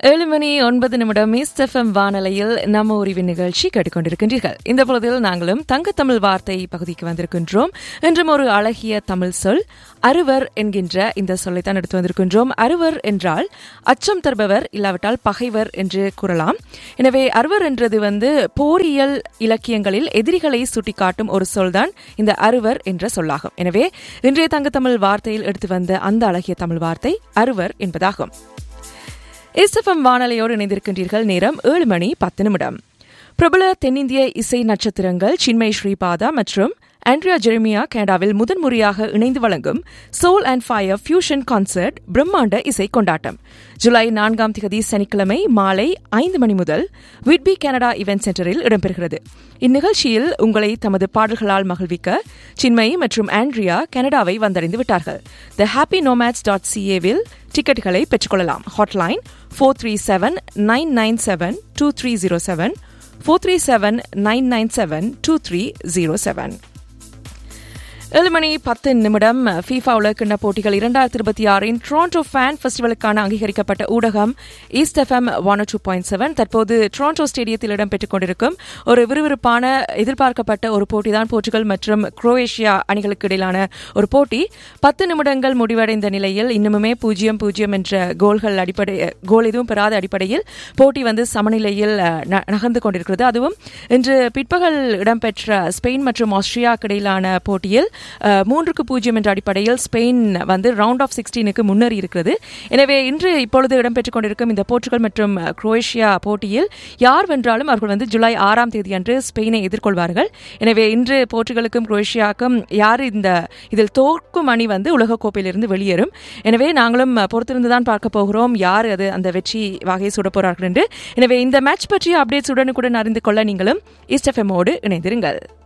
ஏழு மணி ஒன்பது நிமிடம் எஃப்எம் வானொலியில் நம்ம உரிவின் நிகழ்ச்சி கேட்டுக்கொண்டிருக்கின்றீர்கள் இந்த பொழுதில் நாங்களும் தங்கத்தமிழ் வார்த்தை பகுதிக்கு வந்திருக்கின்றோம் என்றும் ஒரு அழகிய தமிழ் சொல் அருவர் என்கின்ற இந்த சொல்லைத்தான் எடுத்து வந்திருக்கின்றோம் அருவர் என்றால் அச்சம் தருபவர் இல்லாவிட்டால் பகைவர் என்று கூறலாம் எனவே அருவர் என்றது வந்து போரியல் இலக்கியங்களில் எதிரிகளை சுட்டிக்காட்டும் ஒரு சொல்தான் இந்த அருவர் என்ற சொல்லாகும் எனவே இன்றைய தங்கத்தமிழ் வார்த்தையில் எடுத்து வந்த அந்த அழகிய தமிழ் வார்த்தை அருவர் என்பதாகும் எஸ்எஃப்எம் வானொலியோடு இணைந்திருக்கின்றீர்கள் நேரம் ஏழு மணி பத்து நிமிடம் பிரபல தென்னிந்திய இசை நட்சத்திரங்கள் சின்மய் ஸ்ரீபாதா மற்றும் ஆண்ட்ரியா ஜெர்மியா கனடாவில் முதன்முறையாக இணைந்து வழங்கும் soul and fire fusion concert பிரம்மாண்ட இசை கொண்டாட்டம் ஜூலை நான்காம் தேதி சனிக்கிழமை மாலை ஐந்து மணி முதல் விட்பி கனடா இவென்ட் சென்டரில் இடம்பெறுகிறது இந்நிகழ்ச்சியில் உங்களை தமது பாடல்களால் மகிழ்விக்க சின்மயி மற்றும் ஆண்ட்ரியா கனடாவை வந்தடைந்து விட்டார்கள் த ஹாப்பி நோமேட்ஸ் டாட் சிஏவில் டிக்கெட்டுகளை பெற்றுக்கொள்ளலாம் hotline four three seven nine nine seven two three zero seven four three seven nine nine seven two three zero seven ஏழு மணி பத்து நிமிடம் ஃபீஃபா உலகக்கிண்ண போட்டிகள் இரண்டாயிரத்தி இருபத்தி ஆறின் டொரண்டோ ஃபேன் ஃபெஸ்டிவலுக்கான அங்கீகரிக்கப்பட்ட ஊடகம் East FM one two point seven தற்போது டொரண்டோ ஸ்டேடியத்தில் இடம்பெற்றுக் கொண்டிருக்கும் ஒரு விறுவிறுப்பான எதிர்பார்க்கப்பட்ட ஒரு போட்டிதான் போர்ச்சுகல் மற்றும் குரோவேஷியா அணிகளுக்கு இடையிலான ஒரு போட்டி பத்து நிமிடங்கள் முடிவடைந்த நிலையில் இன்னுமுமே பூஜ்ஜியம் பூஜ்ஜியம் என்ற கோல்கள் அடிப்படை கோல் எதுவும் பெறாத அடிப்படையில் போட்டி வந்து சமநிலையில் நகர்ந்து கொண்டிருக்கிறது அதுவும் இன்று பிற்பகல் இடம்பெற்ற ஸ்பெயின் மற்றும் ஆஸ்திரியாவுக்கு இடையிலான போட்டியில் மூன்றுக்கு பூஜ்ஜியம் என்ற அடிப்படையில் ஸ்பெயின் வந்து ரவுண்ட் ஆஃப் சிக்ஸ்டீனுக்கு முன்னேறி இருக்கிறது எனவே இன்று இப்பொழுது இடம்பெற்றுக் கொண்டிருக்கும் இந்த போர்ச்சுகல் மற்றும் குரோவேஷியா போட்டியில் யார் வென்றாலும் அவர்கள் வந்து ஜூலை ஆறாம் தேதி அன்று ஸ்பெயினை எதிர்கொள்வார்கள் எனவே இன்று போர்ச்சுகலுக்கும் குரோவேஷியாவுக்கும் யார் இந்த இதில் தோற்கும் அணி வந்து உலகக்கோப்பையிலிருந்து வெளியேறும் எனவே நாங்களும் பொறுத்திருந்து தான் பார்க்க போகிறோம் யார் அது அந்த வெற்றி வகையை சுட போறார்கள் என்று எனவே இந்த மேட்ச் பற்றிய அப்டேட்ஸ் உடனுக்குடன் அறிந்து கொள்ள நீங்களும் ஈஸ்ட் எஃப்எம்மோடு இணைந்திருங்கள்